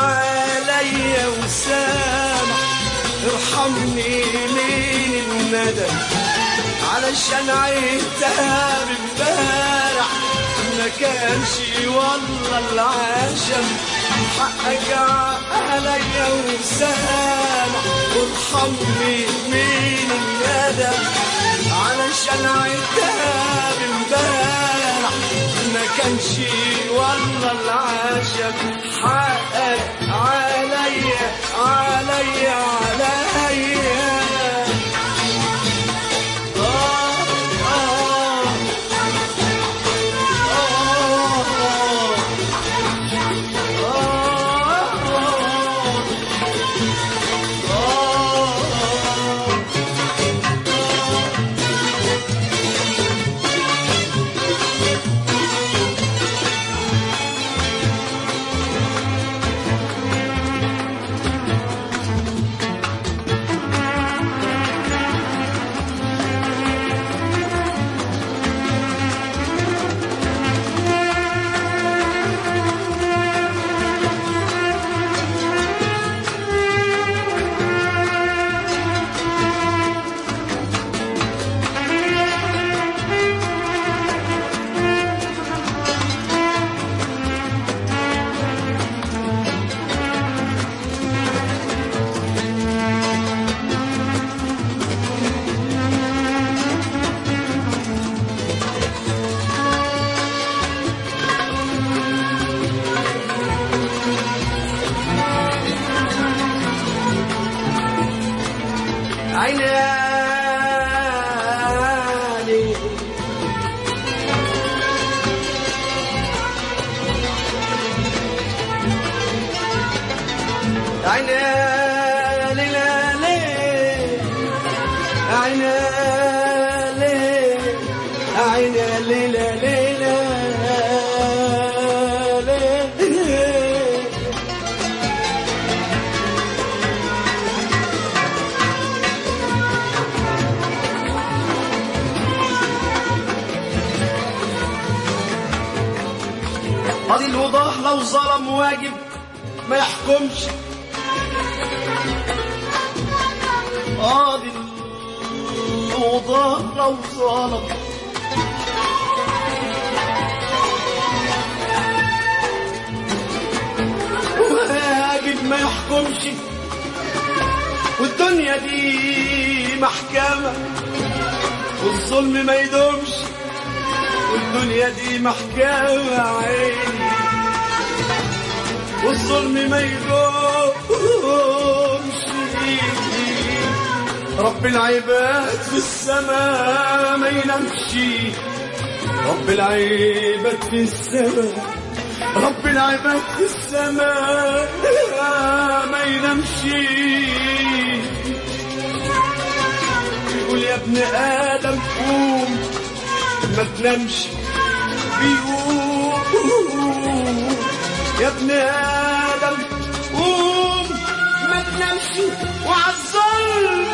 عليا وسامح ارحمني من الندم علشان عيتها بامبارح ما كانش والله العشم حقك عليا وسامح وارحمني من الندم علشان عيتها بامبارح ما كانش والله العشم حقك عليا عليا عليا آه آه عيني عيني ليلى ليل عيني ليل عيني ليلى ليلى ليل قاضي الوضاح لو ظلم واجب ما يحكمش قاضي الوضاح لو ظلم واجب ما يحكمش والدنيا دي محكمة والظلم ما يدومش والدنيا دي محكمة عيني والظلم ما يدومش رب العباد في السماء ما ينامش رب العباد في السماء رب العباد في السماء ما ينامش يقول يا ابن آدم قوم ما تنامش بيقوم يا ابن آدم قوم ما تنامش وعالظلم